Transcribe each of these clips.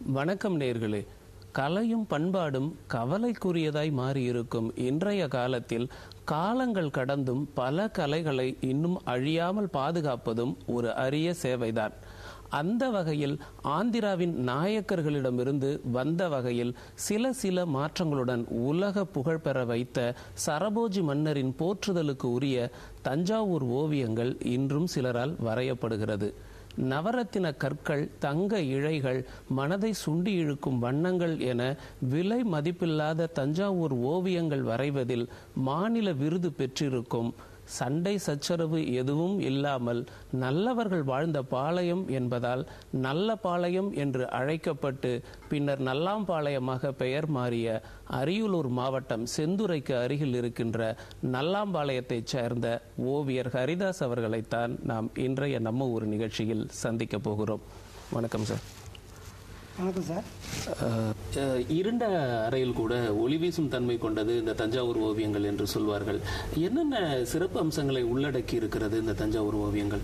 வணக்கம் நேர்களே கலையும் பண்பாடும் கவலைக்குரியதாய் மாறியிருக்கும் இன்றைய காலத்தில் காலங்கள் கடந்தும் பல கலைகளை இன்னும் அழியாமல் பாதுகாப்பதும் ஒரு அரிய சேவைதான் அந்த வகையில் ஆந்திராவின் நாயக்கர்களிடமிருந்து வந்த வகையில் சில சில மாற்றங்களுடன் உலக புகழ் பெற வைத்த சரபோஜி மன்னரின் போற்றுதலுக்கு உரிய தஞ்சாவூர் ஓவியங்கள் இன்றும் சிலரால் வரையப்படுகிறது நவரத்தின கற்கள் தங்க இழைகள் மனதை சுண்டி இழுக்கும் வண்ணங்கள் என விலை மதிப்பில்லாத தஞ்சாவூர் ஓவியங்கள் வரைவதில் மாநில விருது பெற்றிருக்கும் சண்டை சச்சரவு எதுவும் இல்லாமல் நல்லவர்கள் வாழ்ந்த பாளையம் என்பதால் நல்ல பாளையம் என்று அழைக்கப்பட்டு பின்னர் நல்லாம்பாளையமாக பெயர் மாறிய அரியலூர் மாவட்டம் செந்துறைக்கு அருகில் இருக்கின்ற நல்லாம்பாளையத்தைச் சேர்ந்த ஓவியர் ஹரிதாஸ் அவர்களைத்தான் நாம் இன்றைய நம்ம ஊர் நிகழ்ச்சியில் சந்திக்க போகிறோம் வணக்கம் சார் வணக்கம் சார் அஹ், அஹ், இருண்ட அறையில் கூட ஒளி வீசும் தன்மை கொண்டது இந்த தஞ்சாவூர் ஓவியங்கள் என்று சொல்வார்கள் என்னென்ன சிறப்பு அம்சங்களை உள்ளடக்கி இருக்கிறது இந்த தஞ்சாவூர் ஓவியங்கள்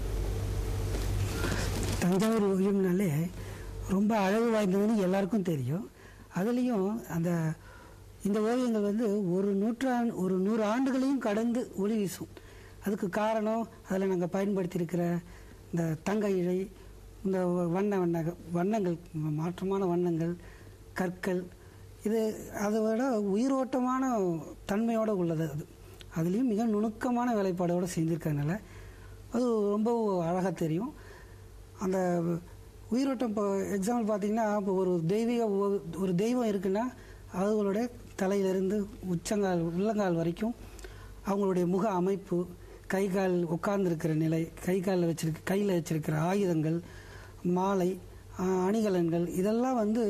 தஞ்சாவூர் ஓவியம்னாலே ரொம்ப அழகு வாய்ந்ததுன்னு எல்லாருக்கும் தெரியும் அதுலேயும் அந்த இந்த ஓவியங்கள் வந்து ஒரு நூற்றாண்டு ஒரு நூறு ஆண்டுகளையும் கடந்து ஒளி வீசும் அதுக்கு காரணம் அதில் நாங்கள் பயன்படுத்தியிருக்கிற இந்த தங்க இழை இந்த வண்ண வண்ண வண்ணங்கள் மாற்றமான வண்ணங்கள் கற்கள் இது அதை விட உயிரோட்டமான தன்மையோடு உள்ளது அது அதுலேயும் மிக நுணுக்கமான வேலைப்பாடோடு செஞ்சுருக்கறனால அது ரொம்ப அழகாக தெரியும் அந்த உயிரோட்டம் இப்போ எக்ஸாம்பிள் பார்த்தீங்கன்னா இப்போ ஒரு தெய்வீக ஓ- ஒரு தெய்வம் இருக்குன்னா அவங்களுடைய தலையிலிருந்து உச்சங்கால் உள்ளங்கால் வரைக்கும் அவங்களுடைய முக அமைப்பு கை கால் உட்கார்ந்துருக்கிற நிலை கை காலில் வச்சிருக்க கையில் வச்சிருக்கிற ஆயுதங்கள் மாலை ஆஹ், அணிகலன்கள் இதெல்லாம் வந்து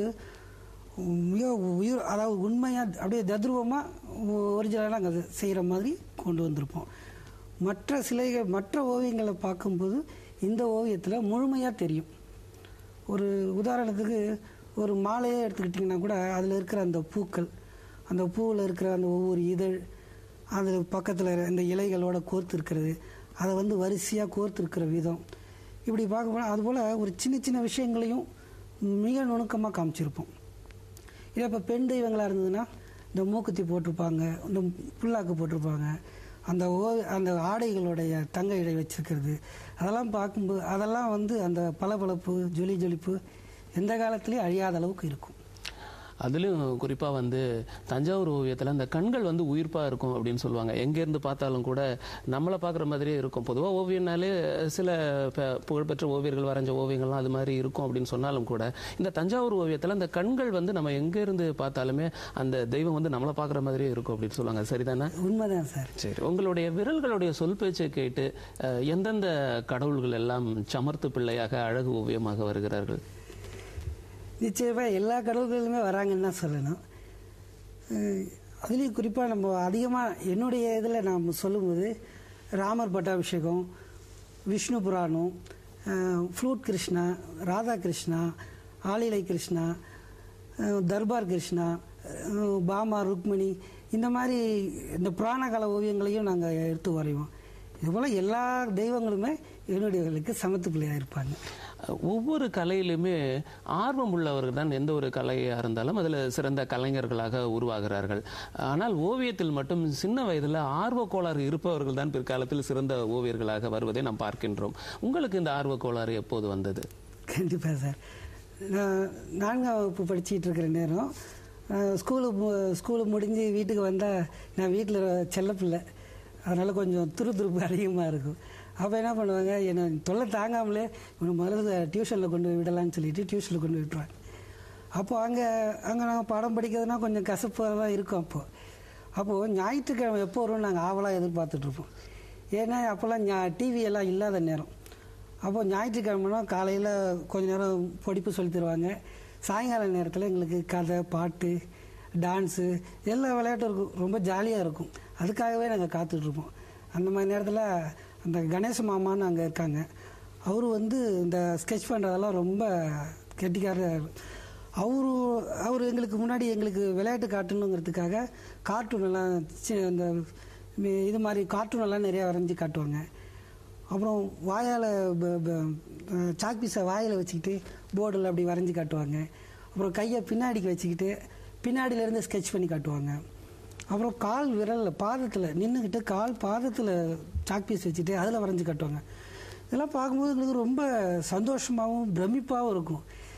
மிக உயிர் அதாவது உண்மையாக அப்படியே தத்ரூபமாக ஒரிஜினலாக நாங்கள் செய்கிற மாதிரி கொண்டு வந்திருப்போம் மற்ற சிலைகள் மற்ற ஓவியங்களை பார்க்கும்போது இந்த ஓவியத்தில் முழுமையாக தெரியும் ஒரு உதாரணத்துக்கு ஒரு மாலையே எடுத்துக்கிட்டிங்கன்னா கூட அதில் இருக்கிற அந்த பூக்கள் அந்த பூவில் இருக்கிற அந்த ஒவ்வொரு இதழ் அது பக்கத்தில் இந்த இலைகளோட கோர்த்து இருக்கிறது அதை வந்து வரிசையாக கோர்த்துருக்கிற விதம் இப்படி பார்க்கும்போது அதுபோல் ஒரு சின்ன சின்ன விஷயங்களையும் மிக நுணுக்கமாக காமிச்சிருப்போம் இதே இப்போ பெண் தெய்வங்களாக இருந்ததுன்னா இந்த மூக்குத்தி போட்டிருப்பாங்க இந்த புல்லாக்கு போட்டிருப்பாங்க அந்த ஓ அந்த ஆடைகளுடைய தங்க இடை வச்சிருக்கிறது அதெல்லாம் பார்க்கும்போது அதெல்லாம் வந்து அந்த பளபளப்பு ஜொலி ஜொலிப்பு எந்த காலத்துலேயும் அழியாத அளவுக்கு இருக்கும் அதுலயும் குறிப்பா வந்து தஞ்சாவூர் ஓவியத்துல அந்த கண்கள் வந்து உயிர்ப்பா இருக்கும் அப்படின்னு சொல்லுவாங்க எங்க இருந்து பார்த்தாலும் கூட நம்மளை பார்க்குற மாதிரியே இருக்கும் பொதுவா ஓவியம்னாலே சில ப- புகழ்பெற்ற ஓவியர்கள் வரைஞ்ச ஓவியங்கள்லாம் அது மாதிரி இருக்கும் அப்படின்னு சொன்னாலும் கூட இந்த தஞ்சாவூர் ஓவியத்துல அந்த கண்கள் வந்து நம்ம எங்க இருந்து பார்த்தாலுமே அந்த தெய்வம் வந்து நம்மளை பார்க்குற மாதிரியே இருக்கும் அப்படின்னு சொல்லுவாங்க சரிதானே உண்மைதான் சார் சரி உங்களுடைய விரல்களுடைய சொல் பேச்சை கேட்டு அஹ், எந்தெந்த கடவுள்கள் எல்லாம் சமர்த்து பிள்ளையாக அழகு ஓவியமாக வருகிறார்கள் நிச்சயமாக எல்லா கடவுள்களுமே வராங்கன்னு தான் சொல்லணும் அஹ் அதுலேயும் குறிப்பாக நம்ம அதிகமாக என்னுடைய இதில் நாம் சொல்லும்போது ராமர் பட்டாபிஷேகம் விஷ்ணு புராணம் அஹ் ஃப்ளூட் கிருஷ்ணா ராதா கிருஷ்ணா ஆலிலை கிருஷ்ணா அஹ் தர்பார் கிருஷ்ணா அஹ் பாமா ருக்மிணி இந்த மாதிரி இந்த புராண கால ஓவியங்களையும் நாங்கள் எடுத்து வரைவோம் இதுபோல் எல்லா தெய்வங்களுமே என்னுடையவர்களுக்கு சமத்து பிள்ளையாக இருப்பாங்க ஒவ்வொரு கலையிலுமே ஆர்வம் உள்ளவர்கள் தான் எந்த ஒரு கலையாக இருந்தாலும் அதில் சிறந்த கலைஞர்களாக உருவாகிறார்கள் ஆனால் ஓவியத்தில் மட்டும் சின்ன வயதில் ஆர்வ கோளாறு இருப்பவர்கள் தான் பிற்காலத்தில் சிறந்த ஓவியர்களாக வருவதை நாம் பார்க்கின்றோம் உங்களுக்கு இந்த ஆர்வ கோளாறு எப்போது வந்தது கண்டிப்பாக சார் நான் நான்காம் வகுப்பு படிச்சிட்டு இருக்கிற நேரம் அஹ், ஸ்கூலு மு- ஸ்கூலு முடிஞ்சு வீட்டுக்கு வந்தால் நான் வீட்டில் செல்லப்பிள்ளை அதனால் கொஞ்சம் துருதுருப்பு அதிகமாக இருக்கும் அப்போ என்ன பண்ணுவாங்க என்னை தொல்லை தாங்காமலே இவனை முதல்ல டியூஷனில் கொண்டு போய் விடலாம்னு சொல்லிட்டு டியூஷனில் கொண்டு போய் விட்டுருவாங்க அப்போ அங்கே அங்கே நாங்கள் பாடம் படிக்கிறதுனா கொஞ்சம் கசப்பாக தான் இருக்கும் அப்போது அப்போது ஞாயிற்றுக்கிழமை எப்போ வரும்னு நாங்கள் ஆவலாக எதிர்பார்த்துட்ருப்போம் ஏன்னா அப்போல்லாம் ஞா டிவி எல்லாம் இல்லாத நேரம் அப்போ ஞாயிற்றுக்கிழமைனா காலையில் கொஞ்ச நேரம் படிப்பு சொல்லி தருவாங்க சாயங்கால நேரத்தில் எங்களுக்கு கதை பாட்டு டான்ஸு எல்லா விளையாட்டும் இருக்கும் ரொம்ப ஜாலியாக இருக்கும் அதுக்காகவே நாங்கள் காத்துட்ருப்போம் அந்த மாதிரி நேரத்தில் அந்த கணேச மாமான்னு அங்கே இருக்காங்க அவர் வந்து இந்த ஸ்கெட்ச் பண்ணுறதெல்லாம் ரொம்ப கெட்டிக்காரர் அவரு அவர் எங்களுக்கு முன்னாடி எங்களுக்கு விளையாட்டு காட்டணுங்கிறதுக்காக கார்ட்டூன் எல்லாம் சி- இந்த மி- இது மாதிரி கார்ட்டூன் எல்லாம் நிறையா வரைஞ்சி காட்டுவாங்க அப்புறம் வாயால் சாக் பீஸை வாயில் வச்சுக்கிட்டு போர்டில் அப்படி வரைஞ்சி காட்டுவாங்க அப்புறம் கையை பின்னாடிக்கு வச்சுக்கிட்டு பின்னாடியிலேருந்து ஸ்கெட்ச் பண்ணி காட்டுவாங்க அப்புறம் கால் விரலில் பாதத்தில் நின்றுக்கிட்டு கால் பாதத்தில் சாக் பீஸ் வச்சுட்டு அதில் வரைஞ்சி காட்டுவாங்க இதெல்லாம் பார்க்கும்போது எங்களுக்கு ரொம்ப சந்தோஷமாகவும் பிரமிப்பாகவும் இருக்கும்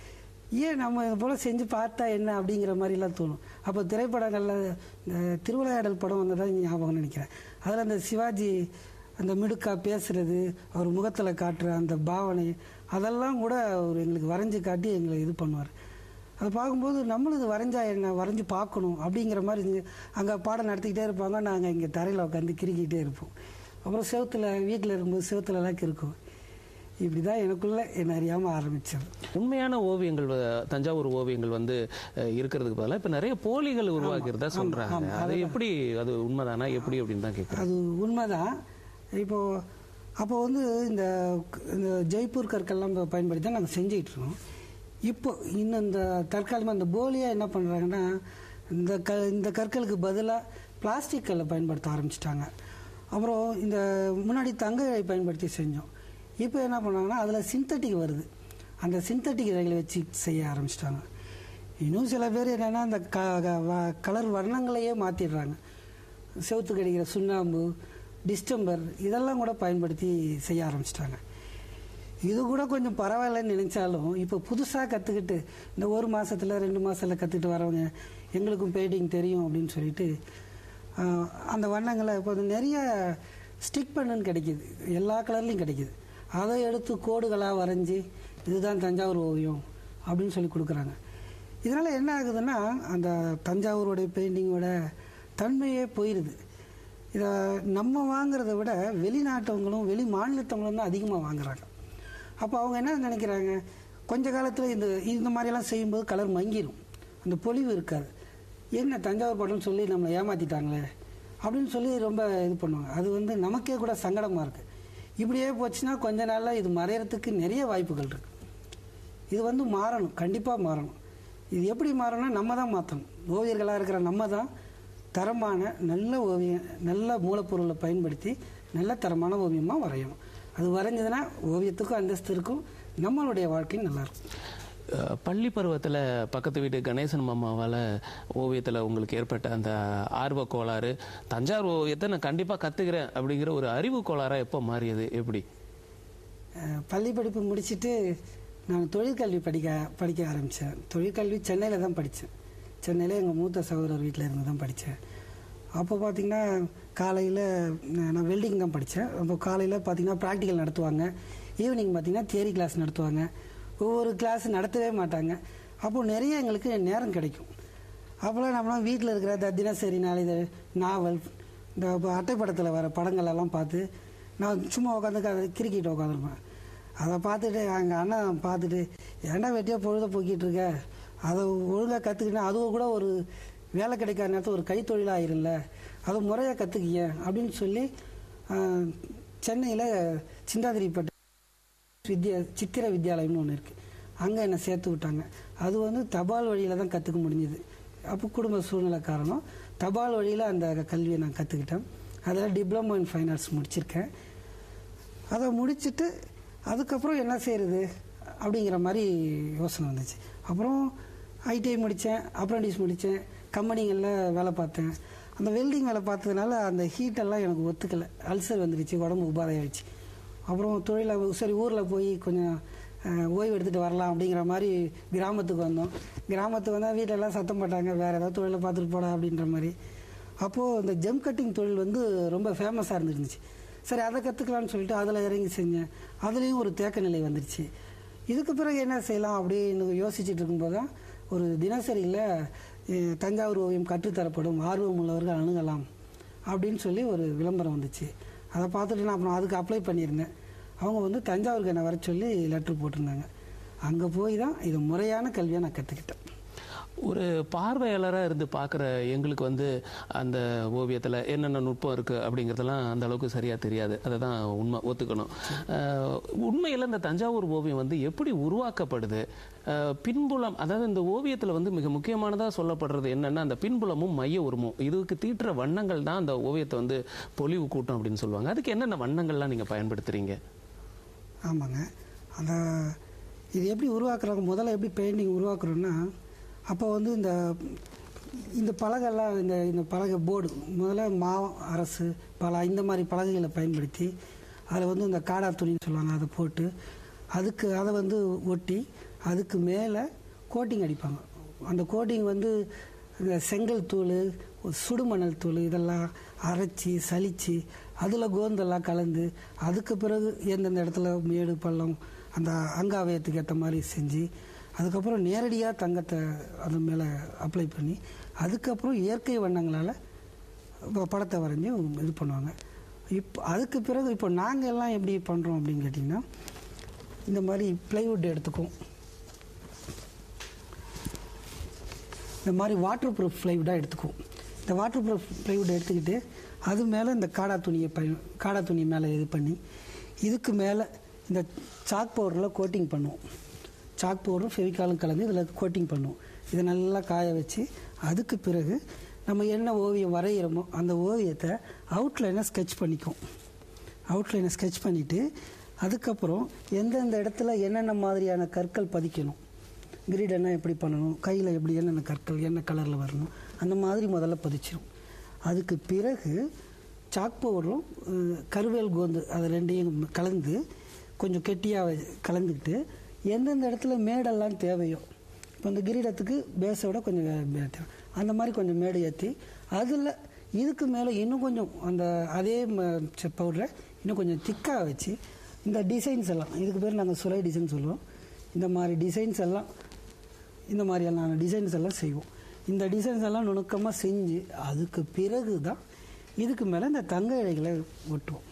ஏன் நம்ம இது போல் செஞ்சு பார்த்தா என்ன அப்படிங்கிற மாதிரிலாம் தோணும் அப்போ திரைப்படங்களில் இந்த திருவிளையாடல் படம் வந்ததாக ஞாபகம் நினைக்கிறேன் அதில் அந்த சிவாஜி அந்த மிடுக்கா பேசுறது அவர் முகத்தில் காட்டுற அந்த பாவனை அதெல்லாம் கூட அவர் எங்களுக்கு வரைஞ்சி காட்டி எங்களை இது பண்ணுவார் அதை பார்க்கும்போது நம்மளும் இது வரைஞ்சா என்ன வரைஞ்சி பார்க்கணும் அப்படிங்கிற மாதிரி அங்கே பாடம் நடத்திக்கிட்டே இருப்பாங்க நாங்கள் இங்கே தரையில் உட்காந்து கிறுக்கிட்டே இருப்போம் அப்புறம் செவுத்துல வீட்டில் இருக்கும்போது செவுத்துலலாம் கிறுக்கும் இப்படி தான் எனக்குள்ளே என்னை அறியாமல் ஆரம்பித்தது உண்மையான ஓவியங்கள் வ- தஞ்சாவூர் ஓவியங்கள் வந்து அஹ், இருக்கிறதுக்கு பதிலாக இப்ப நிறைய போலிகள் உருவாக்கிறதா சொல்றாங்க அது எப்படி அது உண்மைதானா எப்படி அப்படின்னு தான் கேட்குறேன் அது உண்மைதான் இப்போ அப்போ வந்து இந்த இந்த ஜெய்ப்பூர் கற்கள்லாம் ப- பயன்படுத்தி தான் நாங்கள் செஞ்சுக்கிட்டு இருக்கோம் இப்போ இன்னும் இந்த தற்காலமாக இந்த போலியாக என்ன பண்ணுறாங்கன்னா இந்த க இந்த கற்களுக்கு பதிலாக பிளாஸ்டிக் கல்லை பயன்படுத்த ஆரம்பிச்சிட்டாங்க அப்புறம் இந்த முன்னாடி தங்க இழை பயன்படுத்தி செஞ்சோம் இப்போ என்ன பண்ணாங்கன்னா அதில் சிந்தட்டிக் வருது அந்த சிந்தட்டிக் இழைகளை வச்சு செய்ய ஆரம்பிச்சிட்டாங்க இன்னும் சில பேர் என்னென்னா அந்த க க- வ- கலர் வர்ணங்களையே மாற்றிடுறாங்க செவுத்துக்கு அடிக்கிற சுண்ணாம்பு டிஸ்டம்பர் இதெல்லாம் கூட பயன்படுத்தி செய்ய ஆரம்பிச்சிட்டாங்க இது கூட கொஞ்சம் பரவாயில்லன்னு நினைச்சாலும் இப்போ புதுசாக கற்றுக்கிட்டு இந்த ஒரு மாசத்துல ரெண்டு மாசத்துல கற்றுக்கிட்டு வரவங்க எங்களுக்கும் பெயிண்டிங் தெரியும் அப்படின்னு சொல்லிட்டு ஆஹ், அந்த வண்ணங்களை இப்போ வந்து நிறைய ஸ்டிக் பண்ணுன்னு கிடைக்குது எல்லா கலர்லையும் கிடைக்குது அதை எடுத்து கோடுகளாக வரைஞ்சி இதுதான் தஞ்சாவூர் ஓவியம் அப்படின்னு சொல்லி கொடுக்குறாங்க இதனால் என்ன ஆகுதுன்னா அந்த தஞ்சாவூருடைய பெயிண்டிங்கோட தன்மையே போயிடுது இதை நம்ம வாங்குறத விட வெளிநாட்டவங்களும் வெளி மாநிலத்தவங்களும் தான் அதிகமாக வாங்குறாங்க அப்போ அவங்க என்ன நினைக்கிறாங்க கொஞ்ச காலத்தில் இந்த இந்த மாதிரியெல்லாம் செய்யும்போது கலர் மங்கிரும் அந்த பொலிவு இருக்காது என்ன தஞ்சாவூர் படம்னு சொல்லி நம்மளை ஏமாற்றிட்டாங்களே அப்படின்னு சொல்லி ரொம்ப இது பண்ணுவாங்க அது வந்து நமக்கே கூட சங்கடமாக இருக்குது இப்படியே போச்சுன்னா கொஞ்ச நாளில் இது மறையறதுக்கு நிறைய வாய்ப்புகள் இருக்குது இது வந்து மாறணும் கண்டிப்பாக மாறணும் இது எப்படி மாறணும்னா நம்ம தான் மாற்றணும் ஓவியர்களாக இருக்கிற நம்ம தான் தரமான நல்ல ஓவியம் நல்ல மூலப்பொருளை பயன்படுத்தி நல்ல தரமான ஓவியமாக வரையணும் அது வரைஞ்சதுன்னா ஓவியத்துக்கும் அந்தஸ்து இருக்கும் நம்மளுடைய வாழ்க்கையும் நல்லா இருக்கும் அஹ், பள்ளி பருவத்துல பக்கத்து வீட்டு கணேசன் மாமாவால ஓவியத்துல உங்களுக்கு ஏற்பட்ட அந்த ஆர்வ கோளாறு தஞ்சாவூர் ஓவியத்தை நான் கண்டிப்பா கத்துக்கிறேன் அப்படிங்கிற ஒரு அறிவு கோளாறா எப்போ மாறியது எப்படி அஹ் பள்ளி படிப்பு முடிச்சுட்டு நான் தொழிற்கல்வி படிக்க படிக்க ஆரம்பித்தேன் தொழிற்கல்வி சென்னையில் தான் படித்தேன் சென்னையில் எங்கள் மூத்த சகோதரர் வீட்டில் இருந்து தான் படித்தேன் அப்போ பார்த்தீங்கன்னா காலையில் நான் வெல்டிங் தான் படித்தேன் அப்போ காலையில் பார்த்தீங்கன்னா ப்ராக்டிக்கல் நடத்துவாங்க ஈவினிங் பார்த்தீங்கன்னா தியரி கிளாஸ் நடத்துவாங்க ஒவ்வொரு கிளாஸ் நடத்தவே மாட்டாங்க அப்போது நிறைய எங்களுக்கு நேரம் கிடைக்கும் அப்போல்லாம் நம்மளாம் வீட்டில் இருக்கிற த தினசரி நாளிதழ் நாவல் இந்த இப்போ அட்டைப்படத்தில் வர படங்கள் எல்லாம் பார்த்து நான் சும்மா உட்காந்து கிரிக்கெட் உட்காந்துருப்பேன் அதை பார்த்துட்டு எங்கள் அண்ணன் பார்த்துட்டு ஏன்டா வெட்டியாக பொழுத போக்கிட்டு இருக்க அதை ஒழுங்காக கற்றுக்கிட்டா அதுவும் கூட ஒரு வேலை கிடைக்காத நேரத்தில் ஒரு கைத்தொழிலாக ஆயிரும்ல அதை முறையாக கற்றுக்கிய அப்படின்னு சொல்லி சென்னையில் சிந்தாதிரிப்பட்ட வித்யா சித்திர வித்யாலயம்னு ஒன்று இருக்குது அங்கே என்னை சேர்த்து விட்டாங்க அது வந்து தபால் வழியில் தான் கற்றுக்க முடிஞ்சுது அப்போ குடும்ப சூழ்நிலை காரணம் தபால் வழியில் அந்த கல்வியை நான் கற்றுக்கிட்டேன் அதில் டிப்ளமோ இன் ஃபைன் ஆர்ட்ஸ் முடிச்சிருக்கேன் அதை முடிச்சுட்டு அதுக்கப்புறம் என்ன செய்யறது அப்படிங்கிற மாதிரி யோசனை வந்துச்சு அப்புறம் ஐடிஐ முடித்தேன் அப்ரண்டிஸ் முடித்தேன் கம்பெனிகளில் வேலை பார்த்தேன் அந்த வெல்டிங் வேலை பார்த்ததுனால அந்த ஹீட்டெல்லாம் எனக்கு ஒத்துக்கலை அல்சர் வந்துடுச்சு உடம்பு உபாதை ஆயிடுச்சு அப்புறம் தொழிலை சரி ஊரில் போய் கொஞ்சம் அஹ், ஓய்வு எடுத்துகிட்டு வரலாம் அப்படிங்கிற மாதிரி கிராமத்துக்கு வந்தோம் கிராமத்துக்கு வந்தால் வீட்டிலலாம் சத்தம் போட்டாங்க வேறு ஏதாவது தொழிலை பார்த்துட்டு போடா அப்படின்ற மாதிரி அப்போது இந்த ஜெம் கட்டிங் தொழில் வந்து ரொம்ப ஃபேமஸாக இருந்துருந்துச்சு சரி அதை கற்றுக்கலான்னு சொல்லிட்டு அதில் இறங்கி செஞ்சேன் அதுலேயும் ஒரு தேக்க நிலை வந்துருச்சு இதுக்கு பிறகு என்ன செய்யலாம் அப்படின்னு யோசிச்சுட்டு இருக்கும்போது தான் ஒரு தினசரியில் அஹ், தஞ்சாவூர் ஓவியம் கற்றுத்தரப்படும் ஆர்வம் உள்ளவர்கள் அணுகலாம் அப்படின்னு சொல்லி ஒரு விளம்பரம் வந்துச்சு அதை பார்த்துட்டு நான் அப்புறம் அதுக்கு அப்ளை பண்ணியிருந்தேன் அவங்க வந்து தஞ்சாவூருக்கு என்னை வர சொல்லி லெட்ரு போட்டிருந்தாங்க அங்கே போய் தான் இது முறையான கல்வியை நான் கற்றுக்கிட்டேன் ஒரு பார்வையாளராக இருந்து பார்க்குற எங்களுக்கு வந்து அந்த ஓவியத்தில் என்னென்ன நுட்பம் இருக்குது அப்படிங்கிறதெல்லாம் அந்த அளவுக்கு சரியாக தெரியாது அதை தான் உண்மை ஒத்துக்கணும் அஹ், உண்மையில் இந்த தஞ்சாவூர் ஓவியம் வந்து எப்படி உருவாக்கப்படுது அஹ், பின்புலம் அதாவது இந்த ஓவியத்தில் வந்து மிக முக்கியமானதாக சொல்லப்படுறது என்னென்னா அந்த பின்புலமும் மைய உருமும் இதுக்கு தீட்டுற வண்ணங்கள் தான் அந்த ஓவியத்தை வந்து பொலிவு கூட்டம் அப்படின்னு சொல்லுவாங்க அதுக்கு என்னென்ன வண்ணங்கள்லாம் நீங்கள் பயன்படுத்துறீங்க ஆமாங்க அந்த இது எப்படி உருவாக்குறாங்க முதல்ல எப்படி பெயிண்டிங் உருவாக்குறோன்னா அப்போ வந்து இந்த இந்த பலகைலாம் இந்த இந்த பலகை போர்டு முதல்ல மா அரசு பலா இந்த மாதிரி பலகைகளை பயன்படுத்தி அதில் வந்து இந்த காடா துணின்னு சொல்லுவாங்க அதை போட்டு அதுக்கு அதை வந்து ஒட்டி அதுக்கு மேலே கோட்டிங் அடிப்பாங்க அந்த கோட்டிங் வந்து இந்த செங்கல் தூள் சுடுமணல் தூள் இதெல்லாம் அரைச்சி சலிச்சு அதில் கோந்தெல்லாம் கலந்து அதுக்கு பிறகு எந்தெந்த இடத்துல மேடு பள்ளம் அந்த அங்காவயத்துக்கு ஏற்ற மாதிரி செஞ்சு அதுக்கப்புறம் நேரடியாக தங்கத்தை அது மேலே அப்ளை பண்ணி அதுக்கப்புறம் இயற்கை வண்ணங்களால் ப- படத்தை வரைஞ்சி இது பண்ணுவாங்க இப்போ அதுக்கு பிறகு இப்போ நாங்கள் எல்லாம் எப்படி பண்ணுறோம் அப்படின்னு கேட்டிங்கன்னா இந்த மாதிரி ப்ளைவுட் எடுத்துக்குவோம் இந்த மாதிரி வாட்டர் ப்ரூஃப் ப்ளைவுட்டாக எடுத்துக்குவோம் இந்த வாட்டர் ப்ரூஃப் ப்ளைவுட் எடுத்துக்கிட்டு அது மேலே இந்த காடா துணியை பய காடா துணி மேலே இது பண்ணி இதுக்கு மேலே இந்த சாக் பவுடரில் கோட்டிங் பண்ணுவோம் சாக் பவுடரும் ஃபெவிகாலும் கலந்து இதில் கோட்டிங் பண்ணுவோம் இதை நல்லா காய வச்சு அதுக்கு பிறகு நம்ம என்ன ஓவியம் வரைகிறோமோ அந்த ஓவியத்தை அவுட்லைனாக ஸ்கெட்ச் பண்ணிக்குவோம் அவுட்லைனை ஸ்கெட்ச் பண்ணிவிட்டு அதுக்கப்புறம் எந்தெந்த இடத்துல என்னென்ன மாதிரியான கற்கள் பதிக்கணும் கிரீடன்னா எப்படி பண்ணணும் கையில் எப்படி என்னென்ன கற்கள் என்ன கலரில் வரணும் அந்த மாதிரி முதல்ல பதிச்சிரும் அதுக்கு பிறகு சாக் பவுடரும் அஹ், கருவேல் கோந்து அது ரெண்டையும் கலந்து கொஞ்சம் கெட்டியாக கலந்துக்கிட்டு எந்தெந்த இடத்துல மேடெல்லாம் தேவையோ இப்போ இந்த கிரீடத்துக்கு பேஸோட கொஞ்சம் வே- வே- தேவை அந்த மாதிரி கொஞ்சம் மேடு ஏற்றி அதில் இதுக்கு மேலே இன்னும் கொஞ்சம் அந்த அதே பவுடரை இன்னும் கொஞ்சம் திக்காக வச்சு இந்த டிசைன்ஸ் எல்லாம் இதுக்கு பேர் நாங்கள் சுலை டிசைன் சொல்லுவோம் இந்த மாதிரி டிசைன்ஸ் எல்லாம் இந்த மாதிரியான டிசைன்ஸ் எல்லாம் செய்வோம் இந்த டிசைன்ஸ் எல்லாம் நுணுக்கமாக செஞ்சு அதுக்கு பிறகு தான் இதுக்கு மேலே இந்த தங்க இழைகளை ஒட்டுவோம்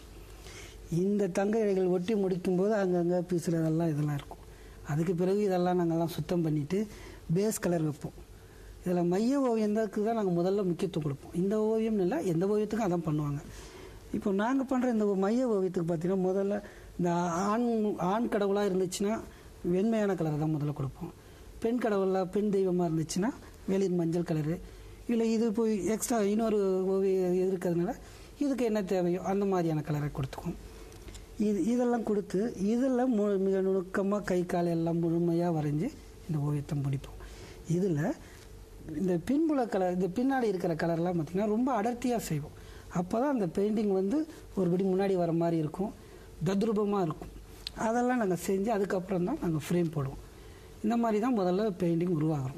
இந்த தங்க இழைகள் ஒட்டி முடிக்கும்போது அங்கங்கே பீஸில் இதெல்லாம் இதெல்லாம் இருக்கும் அதுக்கு பிறகு இதெல்லாம் நாங்கள்லாம் சுத்தம் பண்ணிவிட்டு பேஸ் கலர் வைப்போம் இதில் மைய ஓவியத்துக்கு தான் நாங்கள் முதல்ல முக்கியத்துவம் கொடுப்போம் இந்த ஓவியம் இல்லை எந்த ஓவியத்துக்கும் அதான் பண்ணுவாங்க இப்போ நாங்கள் பண்ணுற இந்த மைய ஓவியத்துக்கு பார்த்தீங்கன்னா முதல்ல இந்த ஆண் ஆண் கடவுளாக இருந்துச்சுன்னா வெண்மையான கலரை தான் முதல்ல கொடுப்போம் பெண் கடவுளாக பெண் தெய்வமாக இருந்துச்சுன்னா வெளிர் மஞ்சள் கலரு இல்லை இது போய் எக்ஸ்ட்ரா இன்னொரு ஓவியம் இருக்கிறதுனால இதுக்கு என்ன தேவையோ அந்த மாதிரியான கலரை கொடுத்துக்குவோம் இது இதெல்லாம் கொடுத்து இதில் மு மிக நுணுக்கமாக கை கால் எல்லாம் முழுமையாக வரைஞ்சி இந்த ஓவியத்தை முடிப்போம் இதில் இந்த பின்புல கலர் இந்த பின்னாடி இருக்கிற கலர்லாம் பார்த்திங்கன்னா ரொம்ப அடர்த்தியாக செய்வோம் அப்போ தான் அந்த பெயிண்டிங் வந்து ஒருபடி முன்னாடி வர மாதிரி இருக்கும் தத்ரூபமாக இருக்கும் அதெல்லாம் நாங்கள் செஞ்சு அதுக்கப்புறம் தான் நாங்கள் ஃப்ரேம் போடுவோம் இந்த மாதிரி தான் முதல்ல பெயிண்டிங் உருவாகிறோம்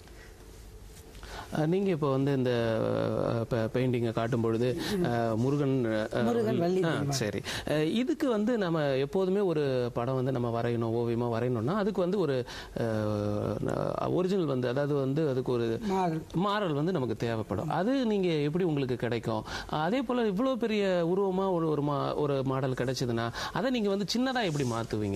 அஹ், நீங்க இப்போ வந்து இந்த பெயிண்டிங்கை காட்டும் பொழுது அஹ், முருகன் அஹ், முருகன், வள்ளி ஆ, தெய்வம். சரி அஹ், இதுக்கு வந்து நம்ம எப்போதுமே ஒரு படம் வந்து நம்ம வரையணும் ஓவியமா வரையணும்னா அதுக்கு வந்து ஒரு ஒரிஜினல் வந்து அதாவது வந்து அதுக்கு ஒரு மாடல் மாறல் வந்து நமக்கு தேவைப்படும் அது நீங்க எப்படி உங்களுக்கு கிடைக்கும் அதே போல இவ்வளவு பெரிய உருவமா ஒரு ஒரு மா- ஒரு மாடல் கிடைச்சதுன்னா அதை நீங்க வந்து சின்னதா எப்படி மாத்துவீங்க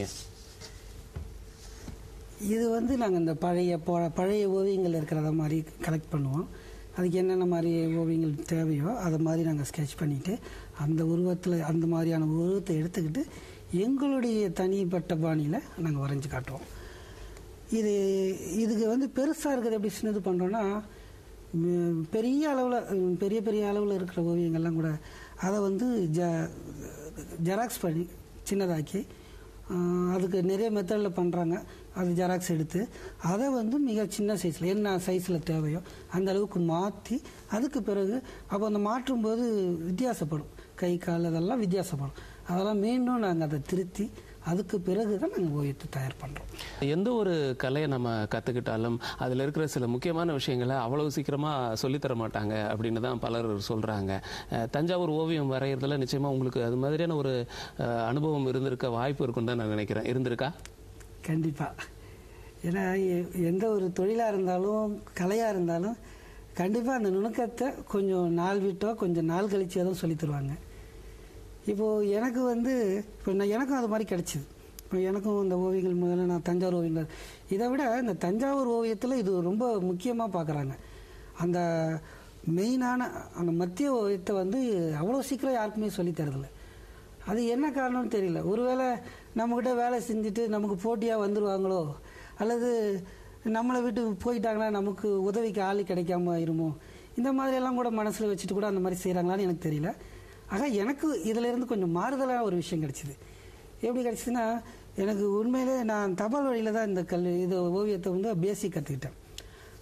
இது வந்து நாங்கள் இந்த பழைய ப- பழைய ஓவியங்கள் இருக்கிறத மாதிரி கலெக்ட் பண்ணுவோம் அதுக்கு என்னென்ன மாதிரி ஓவியங்கள் தேவையோ அதை மாதிரி நாங்கள் ஸ்கெட்ச் பண்ணிவிட்டு அந்த உருவத்தில் அந்த மாதிரியான உருவத்தை எடுத்துக்கிட்டு எங்களுடைய தனிப்பட்ட பாணியில் நாங்கள் வரைஞ்சி காட்டுவோம் இது இதுக்கு வந்து பெருசாக இருக்கிறது எப்படி சின்னது பண்ணுறோன்னா ம், பெரிய அளவில் பெரிய பெரிய அளவில் இருக்கிற ஓவியங்கள்லாம் கூட அதை வந்து ஜ ஜெராக்ஸ் பண்ணி சின்னதாக்கி ஆஹ், அதுக்கு நிறைய மெத்தடில் பண்ணுறாங்க அது ஜெராக்ஸ் எடுத்து அதை வந்து மிக சின்ன சைஸில் என்ன சைஸில் தேவையோ அந்த அளவுக்கு மாற்றி அதுக்கு பிறகு அப்போ அந்த மாற்றும்போது வித்தியாசப்படும் கை கால் அதெல்லாம் வித்தியாசப்படும் அதெல்லாம் மீண்டும் நாங்கள் அதை திருத்தி அதுக்கு பிறகு தான் நாங்கள் ஓவியத்தை தயார் பண்ணுறோம் எந்த ஒரு கலையை நம்ம கத்துக்கிட்டாலும் அதுல இருக்கிற சில முக்கியமான விஷயங்களை அவ்வளவு சீக்கிரமா சொல்லித் தர மாட்டாங்க அப்படின்னு தான் பலர் சொல்றாங்க அஹ், தஞ்சாவூர் ஓவியம் வரைகிறதுல நிச்சயமா உங்களுக்கு அது மாதிரியான ஒரு அஹ், அனுபவம் இருந்திருக்க வாய்ப்பு இருக்குன்னு தான் நான் நினைக்கிறேன் இருந்திருக்கா கண்டிப்பாக ஏன்னா எ- எந்த ஒரு தொழிலாக இருந்தாலும் கலையாக இருந்தாலும் கண்டிப்பாக அந்த நுணுக்கத்தை கொஞ்சம் நாள் விட்டோ கொஞ்சம் நாள் கழிச்சோ தான் சொல்லித் தருவாங்க இப்போது எனக்கு வந்து இப்போ நான் எனக்கும் அது மாதிரி கிடச்சிது இப்போ எனக்கும் இந்த ஓவியங்கள் முதல்ல நான் தஞ்சாவூர் ஓவியங்கள் இதை விட இந்த தஞ்சாவூர் ஓவியத்தில் இது ரொம்ப முக்கியமாக பார்க்குறாங்க அந்த மெயினான அந்த மத்திய ஓவியத்தை வந்து அவ்வளோ சீக்கிரம் யாருக்குமே சொல்லித் தரதில்லை அது என்ன காரணம்னு தெரியல ஒருவேளை நம்மக்கிட்ட வேலை செஞ்சுட்டு நமக்கு போட்டியாக வந்துடுவாங்களோ அல்லது நம்மளை விட்டு போயிட்டாங்கன்னா நமக்கு உதவிக்கு ஆள் கிடைக்காம ஆயிருமோ இந்த மாதிரியெல்லாம் கூட மனசில் வச்சுட்டு கூட அந்த மாதிரி செய்கிறாங்களான்னு எனக்கு தெரியல ஆக எனக்கு இதுல இருந்து கொஞ்சம் மாறுதலான ஒரு விஷயம் கிடைச்சிது எப்படி கிடைச்சிதுன்னா எனக்கு உண்மையிலே நான் தபால் வழியில் தான் இந்த கல் இது ஓவியத்தை வந்து பேசிக் கற்றுக்கிட்டேன்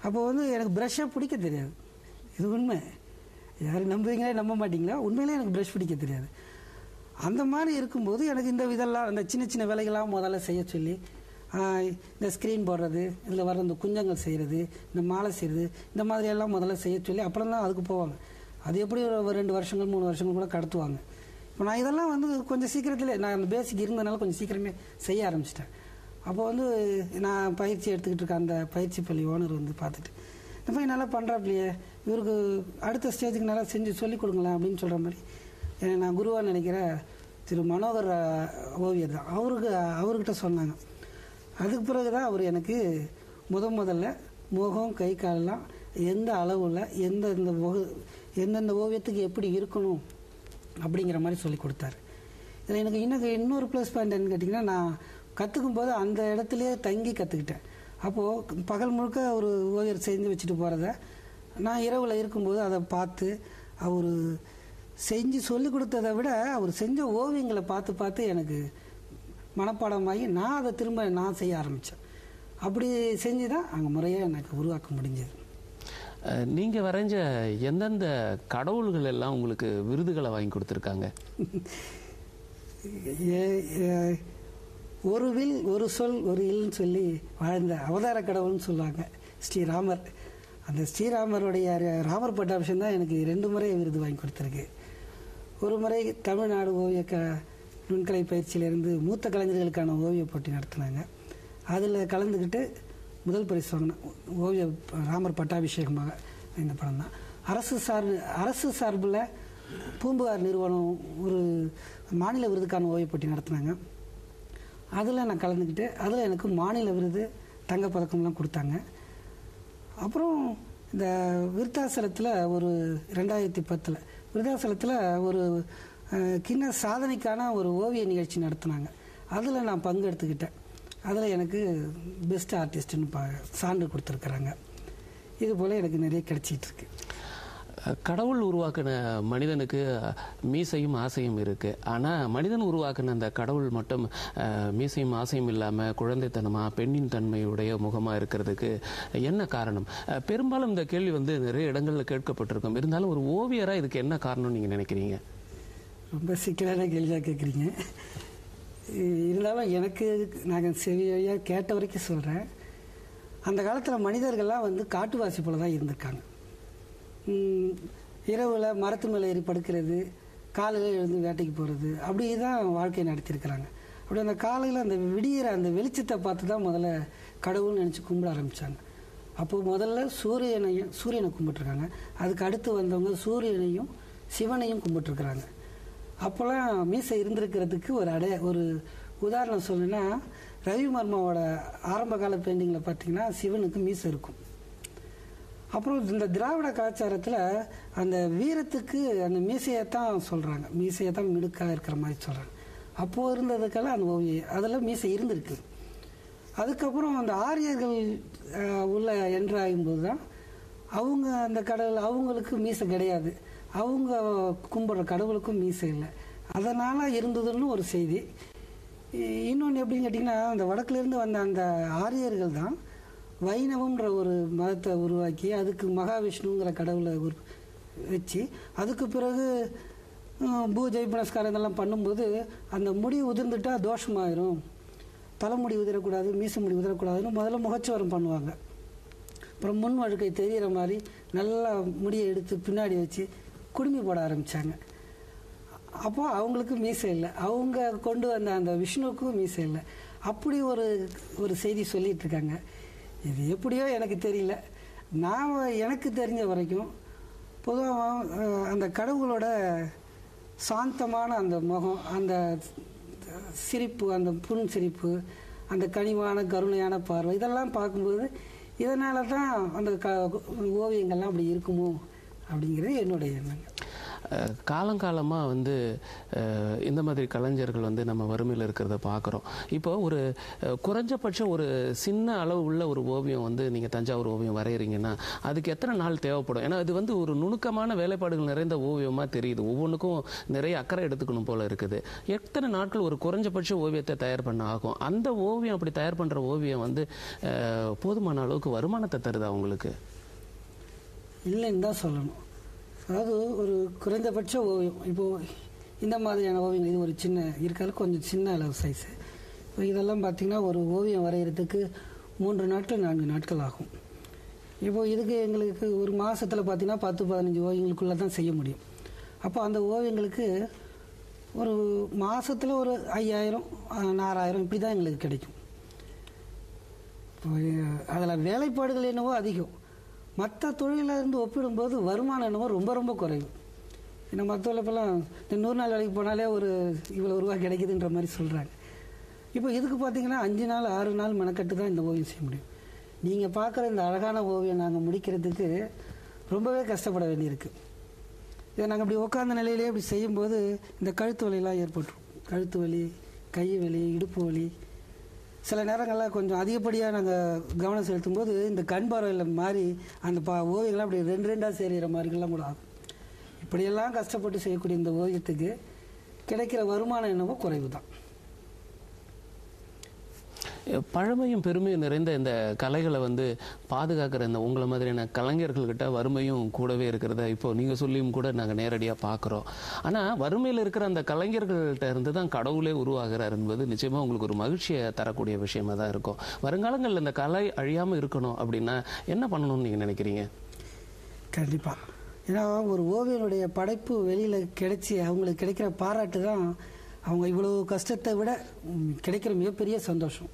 அப்போ வந்து எனக்கு ப்ரஷ்ஷாக பிடிக்க தெரியாது இது உண்மை யாரும் நம்புவீங்களே நம்ப மாட்டீங்களா உண்மையிலே எனக்கு ப்ரஷ் பிடிக்க தெரியாது அந்த மாதிரி இருக்கும்போது எனக்கு இந்த இதெல்லாம் அந்த சின்ன சின்ன வேலைகள்லாம் முதல்ல செய்ய சொல்லி ஆஹ், இந்த ஸ்க்ரீன் போடுறது இதில் வர இந்த குஞ்சங்கள் செய்கிறது இந்த மாலை செய்கிறது இந்த மாதிரி எல்லாம் முதல்ல செய்ய சொல்லி அப்புறம் தான் அதுக்கு போவாங்க அது எப்படி ஒரு ஒரு ரெண்டு வருஷங்கள் மூணு வருஷங்கள் கூட கடத்துவாங்க இப்போ நான் இதெல்லாம் வந்து கொஞ்சம் சீக்கிரத்தில் நான் அந்த பேசிக் இருந்ததுனால கொஞ்சம் சீக்கிரமே செய்ய ஆரம்பிச்சிட்டேன் அப்போ வந்து நான் பயிற்சி எடுத்துக்கிட்டு இருக்க அந்த பயிற்சி பள்ளி ஓனர் வந்து பார்த்துட்டு இந்த மாதிரி நல்லா பண்ணுறாப்லையே இவருக்கு அடுத்த ஸ்டேஜுக்கு நல்லா செஞ்சு சொல்லிக் கொடுங்களேன் அப்படின்னு சொல்கிற மாதிரி என்னை நான் குருவாக நினைக்கிற திரு மனோகர் அஹ், ஓவியர் தான் அவருக்கு அவர்கிட்ட சொன்னாங்க அதுக்கு பிறகு தான் அவர் எனக்கு முத முதல்ல முகம் கை காலெல்லாம் எந்த அளவில் எந்த இந்த முக- எந்தெந்த ஓவியத்துக்கு எப்படி இருக்கணும் அப்படிங்கிற மாதிரி சொல்லி கொடுத்தாரு இதில் எனக்கு இன்னும் இன்னொரு ப்ளஸ் பாயிண்ட் என்னன்னு கேட்டிங்கன்னா நான் கற்றுக்கும் போது அந்த இடத்துலயே தங்கி கற்றுக்கிட்டேன் அப்போது பகல் முழுக்க ஒரு ஓவியர் செஞ்சு வச்சுட்டு போகிறத நான் இரவில் இருக்கும்போது அதை பார்த்து அவர் செஞ்சு சொல்லி கொடுத்ததை விட அவர் செஞ்ச ஓவியங்களை பார்த்து பார்த்து எனக்கு மனப்பாடமாகி நான் அதை திரும்ப நான் செய்ய ஆரம்பித்தேன் அப்படி செஞ்சு தான் அங்கே முறையாக எனக்கு உருவாக்க முடிஞ்சது அஹ், நீங்க வரைஞ்ச எந்தெந்த கடவுள்கள் எல்லாம் உங்களுக்கு விருதுகளை வாங்கி கொடுத்துருக்காங்க ஏ- ஏ- ஒரு வில் ஒரு சொல் ஒரு இல்னு சொல்லி வாழ்ந்த அவதார கடவுள்னு சொல்லுவாங்க ஸ்ரீராமர் அந்த ஸ்ரீராமருடைய ர- ராமர் பட்டாபிஷம் தான் எனக்கு ரெண்டு முறை விருது வாங்கி கொடுத்துருக்கு ஒரு முறை தமிழ்நாடு ஓவிய க நுண்கலை பயிற்சியிலேருந்து மூத்த கலைஞர்களுக்கான ஓவிய போட்டி நடத்தினாங்க அதில் கலந்துக்கிட்டு முதல் பரிசு வாங்கினேன் ஓவிய ராமர் பட்டாபிஷேகமாக இந்த படம் தான் அரசு சார் அரசு சார்பில் பூம்புகார் நிறுவனம் ஒரு மாநில விருதுக்கான ஓவிய போட்டி நடத்தினாங்க அதில் நான் கலந்துக்கிட்டு அதில் எனக்கு மாநில விருது தங்கப்பதக்கம்லாம் கொடுத்தாங்க அப்புறம் இந்த விருத்தாசலத்தில் ஒரு ரெண்டாயிரத்தி பத்தில் விருத்தாசலத்தில் ஒரு அஹ், கிண்ண சாதனைக்கான ஒரு ஓவிய நிகழ்ச்சி நடத்தினாங்க அதில் நான் பங்கெடுத்துக்கிட்டேன் அதில் எனக்கு பெஸ்ட் ஆர்டிஸ்ட்னு பா சான்று கொடுத்துருக்குறாங்க இது போல் எனக்கு நிறைய கிடைச்சிட்டு இருக்கு அஹ், கடவுள் உருவாக்கின மனிதனுக்கு அஹ், மீசையும் ஆசையும் இருக்கு ஆனா மனிதன் உருவாக்கின அந்த கடவுள் மட்டும் அஹ், மீசையும் ஆசையும் இல்லாம குழந்தைத்தனமா பெண்ணின் தன்மையுடைய முகமா இருக்கிறதுக்கு என்ன காரணம் அஹ், பெரும்பாலும் இந்த கேள்வி வந்து நிறைய இடங்கள்ல கேட்கப்பட்டிருக்கும் இருந்தாலும் ஒரு ஓவியரா இதுக்கு என்ன காரணம் நீங்க நினைக்கிறீங்க ரொம்ப சிக்கலான கேள்வியாக கேட்குறீங்க இருந்தாலும் எனக்கு நாங்கள் செவி வழியாக கேட்ட வரைக்கும் சொல்கிறேன் அந்த காலத்தில் மனிதர்கள்லாம் வந்து காட்டுவாசி போல தான் இருந்திருக்காங்க உம், இரவுல மரத்து மேலே ஏறி படுக்கிறது காலையில் எழுந்து வேட்டைக்கு போகிறது அப்படி தான் வாழ்க்கையை நடத்தியிருக்கிறாங்க அப்படி அந்த காலையில் அந்த விடியிற அந்த வெளிச்சத்தை பார்த்து தான் முதல்ல கடவுள்னு நினச்சி கும்பிட ஆரம்பித்தாங்க அப்போ முதல்ல சூரியனையும் சூரியனை கும்பிட்டுருக்காங்க அதுக்கு அடுத்து வந்தவங்க சூரியனையும் சிவனையும் கும்பிட்டுருக்குறாங்க அப்போல்லாம் மீசை இருந்திருக்கிறதுக்கு ஒரு அடைய ஒரு உதாரணம் சொல்லணும்னா ரவிவர்மாவோட ஆரம்ப கால பெயிண்டிங்கில் பார்த்தீங்கன்னா சிவனுக்கு மீசை இருக்கும் அப்புறம் இந்த திராவிட கலாச்சாரத்தில் அந்த வீரத்துக்கு அந்த மீசையை தான் சொல்கிறாங்க மீசையை தான் மிடுக்காக இருக்கிற மாதிரி சொல்கிறாங்க அப்போது இருந்ததுக்கெல்லாம் அந்த ஓவியம் அதெல்லாம் மீசை இருந்திருக்கு அதுக்கப்புறம் அந்த ஆரியர்கள் அஹ், உள்ள என்ட்ராகும்போது தான் அவங்க அந்த கடவுள் அவங்களுக்கு மீசை கிடையாது அவங்க கும்பிட்ற கடவுளுக்கும் மீசை இல்லை அதனால் இருந்ததுன்னு ஒரு செய்தி இன்னொன்று எப்படின்னு கேட்டிங்கன்னா அந்த வடக்குலேருந்து வந்த அந்த ஆரியர்கள் தான் வைணவம்ன்ற ஒரு மதத்தை உருவாக்கி அதுக்கு மகாவிஷ்ணுங்கிற கடவுளை உரு வச்சு அதுக்கு பிறகு அஹ், பூஜை புனஸ்காரம் இதெல்லாம் பண்ணும்போது அந்த முடி உதிர்ந்துட்டா தோஷமாயிரும் தலைமுடி உதிரக்கூடாது மீச முடி உதிரக்கூடாதுன்னு முதல்ல முகச்சவரம் பண்ணுவாங்க அப்புறம் முன் வழுக்கை தெரிகிற மாதிரி நல்லா முடியை எடுத்து பின்னாடி வச்சு குடுமி போட ஆரம்பித்தாங்க அப்போ அவங்களுக்கு மீசை இல்லை அவங்க கொண்டு வந்த அந்த விஷ்ணுவுக்கும் மீசை இல்லை அப்படி ஒரு ஒரு செய்தி சொல்லிட்டு இருக்காங்க இது எப்படியோ எனக்கு தெரியல நான் எனக்கு தெரிஞ்ச வரைக்கும் பொதுவாக அந்த கடவுளோட சாந்தமான அந்த முகம் அந்த சிரிப்பு அந்த புன் சிரிப்பு அந்த கனிவான கருணையான பார்வை இதெல்லாம் பார்க்கும்போது இதனால தான் அந்த க ஓவியங்கள்லாம் அப்படி இருக்குமோ அப்படிங்கிறது என்னுடைய எண்ணங்க அஹ், காலங்காலமாக வந்து அஹ், இந்த மாதிரி கலைஞர்கள் வந்து நம்ம வறுமையில் இருக்கிறத பார்க்குறோம் இப்போ ஒரு அஹ், குறைஞ்சபட்சம் ஒரு சின்ன அளவு உள்ள ஒரு ஓவியம் வந்து நீங்கள் தஞ்சாவூர் ஓவியம் வரைகிறீங்கன்னா அதுக்கு எத்தனை நாள் தேவைப்படும் ஏன்னா இது வந்து ஒரு நுணுக்கமான வேலைப்பாடுகள் நிறைந்த ஓவியமாக தெரியுது ஒவ்வொன்றுக்கும் நிறைய அக்கறை எடுத்துக்கணும் போல இருக்குது எத்தனை நாட்கள் ஒரு குறைஞ்சபட்ச ஓவியத்தை தயார் பண்ண ஆகும் அந்த ஓவியம் அப்படி தயார் பண்ணுற ஓவியம் வந்து அஹ், போதுமான அளவுக்கு வருமானத்தை தருதா உங்களுக்கு இல்லைன்னு தான் சொல்லணும் அதாவது ஒரு குறைந்தபட்ச ஓவியம் இப்போது இந்த மாதிரியான ஓவியங்கள் இது ஒரு சின்ன இருக்கால கொஞ்சம் சின்ன அளவு சைஸு இப்போ இதெல்லாம் பார்த்திங்கன்னா ஒரு ஓவியம் வரைகிறதுக்கு மூன்று நாட்கள் நான்கு நாட்கள் ஆகும் இப்போது இதுக்கு எங்களுக்கு ஒரு மாதத்தில் பார்த்திங்கன்னா பத்து பதினஞ்சு ஓவியங்களுக்குள்ளே தான் செய்ய முடியும் அப்போ அந்த ஓவியங்களுக்கு ஒரு மாதத்தில் ஒரு ஐயாயிரம் நாலாயிரம் இப்படி தான் எங்களுக்கு கிடைக்கும் அதில் வேலைப்பாடுகள் என்னவோ அதிகம் மற்ற தொழிலில் இருந்து ஒப்பிடும்போது வருமானம் என்னவோ ரொம்ப ரொம்ப குறைவு ஏன்னா மற்ற இப்போலாம் இந்த நூறு நாள் வேலைக்கு போனாலே ஒரு இவ்வளோ ரூபா கிடைக்குதுன்ற மாதிரி சொல்கிறாங்க இப்போ இதுக்கு பார்த்தீங்கன்னா அஞ்சு நாள் ஆறு நாள் மெனக்கட்டு தான் இந்த ஓவியம் செய்ய முடியும் நீங்கள் பார்க்குற இந்த அழகான ஓவியம் நாங்கள் முடிக்கிறதுக்கு ரொம்பவே கஷ்டப்பட வேண்டியிருக்கு இதை நாங்கள் இப்படி உட்காந்த நிலையிலே இப்படி செய்யும்போது இந்த கழுத்து வலியெல்லாம் ஏற்பட்டுரும் கழுத்து வலி கை வலி இடுப்பு வலி சில நேரங்களில் கொஞ்சம் அதிகப்படியாக நாங்கள் கவனம் செலுத்தும் போது இந்த கண் பார்வையில் மாறி அந்த பா ஓவியங்கள்லாம் அப்படி ரெண்டு ரெண்டாக சேருகிற மாதிரிலாம் கூட ஆகும் இப்படியெல்லாம் கஷ்டப்பட்டு செய்யக்கூடிய இந்த ஓவியத்துக்கு கிடைக்கிற வருமானம் என்னவோ குறைவு தான் பழமையும் பெருமையும் நிறைந்த இந்த கலைகளை வந்து பாதுகாக்கிற இந்த உங்களை மாதிரியான கலைஞர்கள்கிட்ட வறுமையும் கூடவே இருக்கிறத இப்போ நீங்கள் சொல்லியும் கூட நாங்கள் நேரடியாக பார்க்குறோம் ஆனால் வறுமையில் இருக்கிற அந்த கலைஞர்கள்ட்ட இருந்து தான் கடவுளே உருவாகிறார் என்பது நிச்சயமாக உங்களுக்கு ஒரு மகிழ்ச்சியை தரக்கூடிய விஷயமா தான் இருக்கும் வருங்காலங்களில் இந்த கலை அழியாமல் இருக்கணும் அப்படின்னா என்ன பண்ணணும்னு நீங்கள் நினைக்கிறீங்க கண்டிப்பாக ஏன்னா ஒரு ஓவியனுடைய படைப்பு வெளியில் கிடைச்சி அவங்களுக்கு கிடைக்கிற பாராட்டு தான் அவங்க இவ்வளோ கஷ்டத்தை விட ம், கிடைக்கிற மிகப்பெரிய சந்தோஷம்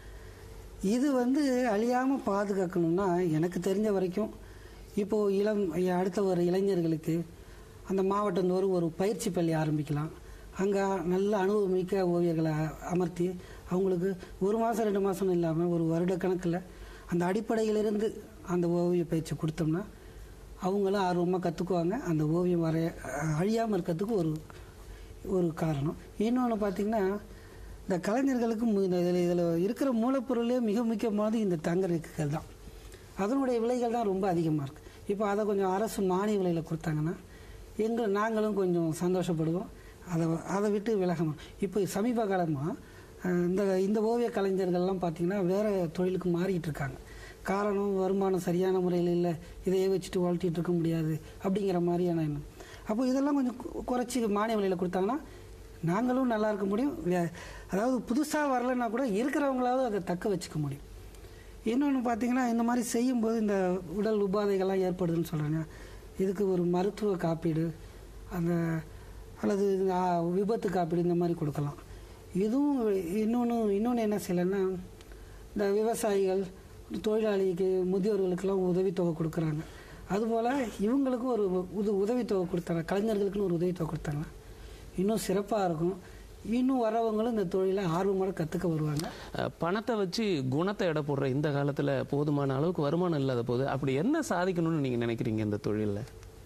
இது வந்து அழியாமல் பாதுகாக்கணும்னா எனக்கு தெரிஞ்ச வரைக்கும் இப்போது இளம் அடுத்த ஒரு இளைஞர்களுக்கு அந்த மாவட்டந்தோறும் ஒரு பயிற்சி பள்ளி ஆரம்பிக்கலாம் அங்கே நல்ல அனுபவமிக்க ஓவியர்களை அமர்த்தி அவங்களுக்கு ஒரு மாதம் ரெண்டு மாதம் இல்லாமல் ஒரு வருட கணக்கில் அந்த அடிப்படையிலிருந்து அந்த ஓவிய பயிற்சி கொடுத்தோம்னா அவங்களும் ஆர்வமாக கற்றுக்குவாங்க அந்த ஓவியம் வரைய அழியாமல் இருக்கிறதுக்கு ஒரு ஒரு காரணம் இன்னொன்று பார்த்திங்கன்னா இந்த கலைஞர்களுக்கு மு- இந்த இதில் இதில் இருக்கிற மூலப்பொருளே மிக முக்கியமானது இந்த தங்க ரேக்குகள் தான் அதனுடைய விலைகள் தான் ரொம்ப அதிகமாக இருக்குது இப்போ அதை கொஞ்சம் அரசு மானிய விலையில் கொடுத்தாங்கன்னா எங்கள் நாங்களும் கொஞ்சம் சந்தோஷப்படுவோம் அதை அதை விட்டு விலகணும் இப்போ சமீப காலமாக இந்த இந்த ஓவிய கலைஞர்கள்லாம் பார்த்திங்கன்னா வேறு தொழிலுக்கு மாறிக்கிட்டு இருக்காங்க காரணம் வருமானம் சரியான முறையில் இல்லை இதையே வச்சுட்டு வளர்த்திட்டு இருக்க முடியாது அப்படிங்கிற மாதிரியான எண்ணம் அப்போ இதெல்லாம் கொஞ்சம் கு- குறைச்சி மானிய விலையில் கொடுத்தாங்கன்னா நாங்களும் நல்லா இருக்க முடியும் வே- அதாவது புதுசாக வரலைன்னா கூட இருக்கிறவங்களாவது அதை தக்க வச்சுக்க முடியும் இன்னொன்று பார்த்தீங்கன்னா இந்த மாதிரி செய்யும்போது இந்த உடல் உபாதைகள்லாம் ஏற்படுதுன்னு சொல்கிறாங்க இதுக்கு ஒரு மருத்துவ காப்பீடு அந்த அல்லது இந்த, ஆ, விபத்து காப்பீடு இந்த மாதிரி கொடுக்கலாம் இதுவும் இன்னொன்று இன்னொன்று என்ன செய்யலைன்னா இந்த விவசாயிகள் தொழிலாளிக்கு முதியோர்களுக்கெல்லாம் உதவித்தொகை கொடுக்குறாங்க அதுபோல் இவங்களுக்கும் ஒரு உத உதவித்தொகை கொடுத்தாங்க கலைஞர்களுக்குன்னு ஒரு உதவித்தொகை கொடுத்தாங்க இன்னும் சிறப்பாக இருக்கும் இன்னும் வரவங்களும் இந்த தொழிலை ஆர்வமோட கற்றுக்க வருவாங்க அஹ், பணத்தை வச்சு குணத்தை எடை போடுற இந்த காலத்தில் போதுமான அளவுக்கு வருமானம் இல்லாத போது அப்படி என்ன சாதிக்கணும்னு நீங்கள் நினைக்கிறீங்க இந்த தொழிலில்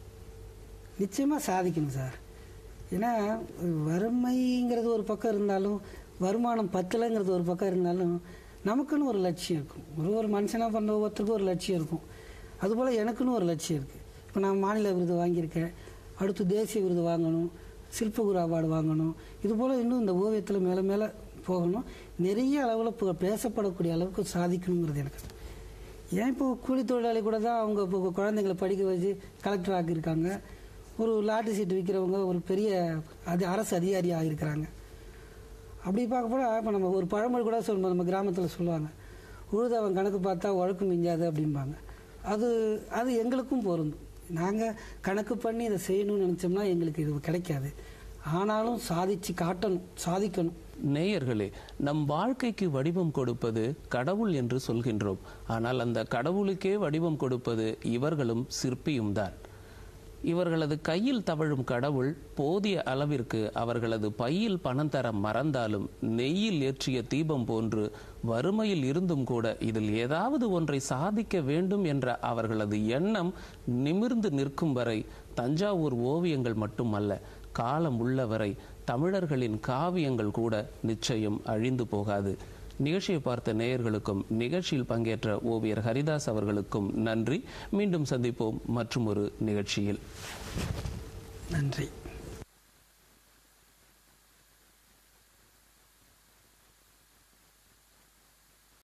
நிச்சயமாக சாதிக்கணும் சார் ஏன்னா வறுமைங்கிறது ஒரு பக்கம் இருந்தாலும் வருமானம் பத்தலைங்கிறது ஒரு பக்கம் இருந்தாலும் நமக்குன்னு ஒரு லட்சியம் இருக்கும் ஒரு ஒரு மனுஷனாக பண்ண ஒவ்வொருத்தருக்கும் ஒரு லட்சியம் இருக்கும் அதுபோல் எனக்குன்னு ஒரு லட்சியம் இருக்குது இப்போ நான் மாநில விருது வாங்கியிருக்கேன் அடுத்து தேசிய விருது வாங்கணும் சில்பகுரு அவார்டு வாங்கணும் இதுபோல் இன்னும் இந்த ஓவியத்தில் மேலே மேலே போகணும் நிறைய அளவில் பு- பேசப்படக்கூடிய அளவுக்கு சாதிக்கணுங்கிறது எனக்கு ஏன் இப்போ கூலி தொழிலாளி கூட தான் அவங்க இப்போ குழந்தைங்களை படிக்க வச்சு கலெக்டர் ஆக்கியிருக்காங்க ஒரு லாட்டரி சீட்டு விற்கிறவங்க ஒரு பெரிய அது அரசு அதிகாரி ஆகியிருக்கிறாங்க அப்படி பார்க்க போனால் இப்போ நம்ம ஒரு பழமொழி கூட சொல்லுவோம் நம்ம கிராமத்தில் சொல்லுவாங்க உழுதவன் கணக்கு பார்த்தா உழக்கு மிஞ்சாது அப்படிம்பாங்க அது அது எங்களுக்கும் பொருந்தும் நாங்கள் கணக்கு பண்ணி இதை செய்யணும்னு நினச்சோம்னா எங்களுக்கு இது கிடைக்காது ஆனாலும் சாதிச்சு காட்டணும் சாதிக்கணும் நேயர்களே நம் வாழ்க்கைக்கு வடிவம் கொடுப்பது கடவுள் என்று சொல்கின்றோம் ஆனால் அந்த கடவுளுக்கே வடிவம் கொடுப்பது இவர்களும் சிற்பியும் தான் இவர்களது கையில் தவழும் கடவுள் போதிய அளவிற்கு அவர்களது பையில் பணம் தர மறந்தாலும் நெய்யில் ஏற்றிய தீபம் போன்று வறுமையில் இருந்தும் கூட இதில் ஏதாவது ஒன்றை சாதிக்க வேண்டும் என்ற அவர்களது எண்ணம் நிமிர்ந்து நிற்கும் வரை தஞ்சாவூர் ஓவியங்கள் மட்டுமல்ல காலம் உள்ளவரை தமிழர்களின் காவியங்கள் கூட நிச்சயம் அழிந்து போகாது நிகழ்ச்சியை பார்த்த நேயர்களுக்கும் நிகழ்ச்சியில் பங்கேற்ற ஓவியர் ஹரிதாஸ் அவர்களுக்கும் நன்றி மீண்டும் சந்திப்போம் மற்றும் ஒரு நிகழ்ச்சியில் நன்றி